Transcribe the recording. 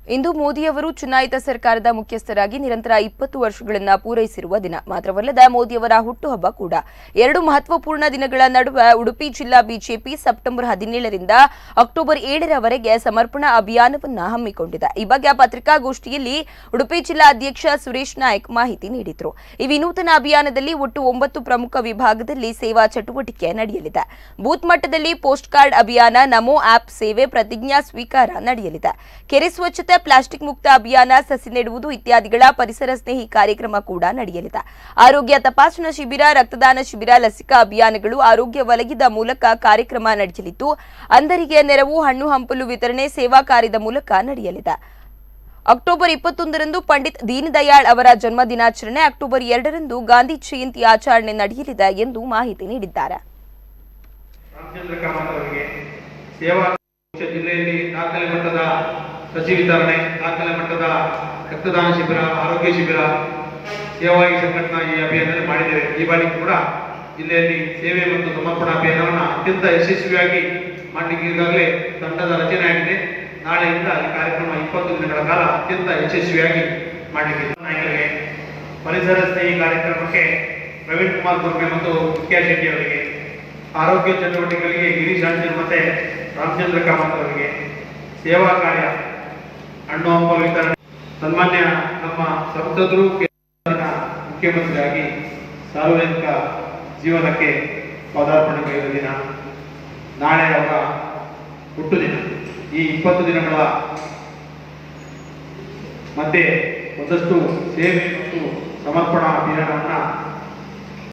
ಇಂದು ಮೋದಿಯವರು ಚುನಾಯಿತ ಸರ್ಕಾರದ ಮುಖ್ಯಸ್ಥರಾಗಿ ನಿರಂತರ ಇಪ್ಪತ್ತು ವರ್ಷಗಳನ್ನ ಪೂರೈಸಿರುವ ದಿನ ಮಾತ್ರವಲ್ಲದ ಮೋದಿಯವರ ಹುಟ್ಟುಹಬ್ಬ ಕೂಡ ಎರಡು ಮಹತ್ವಪೂರ್ಣ ದಿನಗಳ ನಡುವೆ ಉಡುಪಿ ಜಿಲ್ಲಾ ಬಿಜೆಪಿ ಸೆಪ್ಟೆಂಬರ್ ಹದಿನೇಳರಿಂದ ಅಕ್ಟೋಬರ್ ಏಳರವರೆಗೆ ಸಮರ್ಪಣಾ ಅಭಿಯಾನವನ್ನ ಹಮ್ಮಿಕೊಂಡಿದೆ ಈ ಬಗ್ಗೆ ಪತ್ರಿಕಾಗೋಷ್ಠಿಯಲ್ಲಿ ಉಡುಪಿ ಜಿಲ್ಲಾ ಅಧ್ಯಕ್ಷ ಸುರೇಶ್ ನಾಯ್ಕ್ ಮಾಹಿತಿ ನೀಡಿದರು ಈ ವಿನೂತನ ಅಭಿಯಾನದಲ್ಲಿ ಒಟ್ಟು ಒಂಬತ್ತು ಪ್ರಮುಖ ವಿಭಾಗದಲ್ಲಿ ಸೇವಾ ಚಟುವಟಿಕೆ ನಡೆಯಲಿದೆ ಬೂತ್ ಮಟ್ಟದಲ್ಲಿ ಪೋಸ್ಟ್ ಕಾರ್ಡ್ ಅಭಿಯಾನ ನಮೋ ಆಪ್ ಸೇವೆ ಪ್ರತಿಜ್ಞಾ ಸ್ವೀಕಾರ ನಡೆಯಲಿದೆ ಕೆರೆ ಸ್ವಚ್ಛತೆ ಪ್ಲಾಸ್ಟಿಕ್ ಮುಕ್ತ ಅಭಿಯಾನ ಸಸಿ ನೆಡುವುದು ಇತ್ಯಾದಿಗಳ ಪರಿಸರ ಸ್ನೇಹಿ ಕಾರ್ಯಕ್ರಮ ಕೂಡ ನಡೆಯಲಿದೆ ಆರೋಗ್ಯ ತಪಾಸಣಾ ಶಿಬಿರ ರಕ್ತದಾನ ಶಿಬಿರ ಲಸಿಕಾ ಅಭಿಯಾನಗಳು ಆರೋಗ್ಯ ವಲಯದ ಮೂಲಕ ಕಾರ್ಯಕ್ರಮ ನಡೆಯಲಿದ್ದು ಅಂಧರಿಗೆ ನೆರವು ಹಣ್ಣು ಹಂಪಲು ವಿತರಣೆ ಸೇವಾ ಕಾರ್ಯದ ಮೂಲಕ ನಡೆಯಲಿದೆ ಅಕ್ಟೋಬರ್ ಇಪ್ಪತ್ತೊಂದರಂದು ಪಂಡಿತ್ ದೀನದಯಾಳ್ ಅವರ ಜನ್ಮ ದಿನಾಚರಣೆ ಅಕ್ಟೋಬರ್ ಎರಡರಂದು ಗಾಂಧಿ ಜಯಂತಿ ಆಚರಣೆ ನಡೆಯಲಿದೆ ಎಂದು ಮಾಹಿತಿ ನೀಡಿದ್ದಾರೆ ರಾಮಚಂದ್ರ ಕಾಮತ್ ಅವರಿಗೆ ಸೇವಾ ಪಕ್ಷ ಜಿಲ್ಲೆಯಲ್ಲಿ ದಾಖಲೆ ಮಟ್ಟದ ಸಸಿ ವಿತರಣೆ ದಾಖಲೆ ಮಟ್ಟದ ರಕ್ತದಾನ ಶಿಬಿರ ಆರೋಗ್ಯ ಶಿಬಿರ ಸೇವಾ ಈ ಸಂಘಟನಾ ಈ ಅಭಿಯಾನದಲ್ಲಿ ಮಾಡಿದ್ದೇವೆ ಈ ಬಾರಿ ಕೂಡ ಜಿಲ್ಲೆಯಲ್ಲಿ ಸೇವೆ ಮತ್ತು ಸಮರ್ಪಣಾ ಅಭಿಯಾನವನ್ನು ಅತ್ಯಂತ ಯಶಸ್ವಿಯಾಗಿ ಮಾಡಲಿಕ್ಕೆ ಈಗಾಗಲೇ ತಂಡದ ರಚನೆ ಆಗಿದೆ ನಾಳೆಯಿಂದ ಈ ಕಾರ್ಯಕ್ರಮ ಇಪ್ಪತ್ತು ದಿನಗಳ ಕಾಲ ಅತ್ಯಂತ ಯಶಸ್ವಿಯಾಗಿ ಮಾಡಲಿಕ್ಕೆ ನಾಯಕರಿಗೆ ಪರಿಸರ ಸ್ನೇಹಿ ಕಾರ್ಯಕ್ರಮಕ್ಕೆ ಪ್ರವೀಣ್ ಕುಮಾರ್ ಕುರ್ಮೆ ಮತ್ತು ಮುಖ್ಯ ಶೆಟ್ಟಿ ಅವರಿಗೆ ಆರೋಗ್ಯ ಚಟುವಟಿಕೆಗಳಿಗೆ ಗಿರೀಶ್ ಆಂಜನ್ ಮತ್ತೆ ರಾಮಚಂದ್ರ ಕಾಮತ್ ಅವರಿಗೆ ಸೇವಾ ಕಾರ್ಯ ಹಣ್ಣು ಹಂಪಲು ವಿತರಣೆ ಸನ್ಮಾನ್ಯ ನಮ್ಮ ಸಂಸದರು ಕೇಂದ್ರದ ಮುಖ್ಯಮಂತ್ರಿಯಾಗಿ ಸಾರ್ವಜನಿಕ ಜೀವನಕ್ಕೆ ಪದಾರ್ಪಣೆ ಕೈದ ದಿನ ನಾಳೆ ಅವರ ಹುಟ್ಟು ದಿನ ಈ ಇಪ್ಪತ್ತು ದಿನಗಳ ಮಧ್ಯೆ ಒಂದಷ್ಟು ಸೇವೆ ಮತ್ತು ಸಮರ್ಪಣಾ ಅಭಿಯಾನವನ್ನ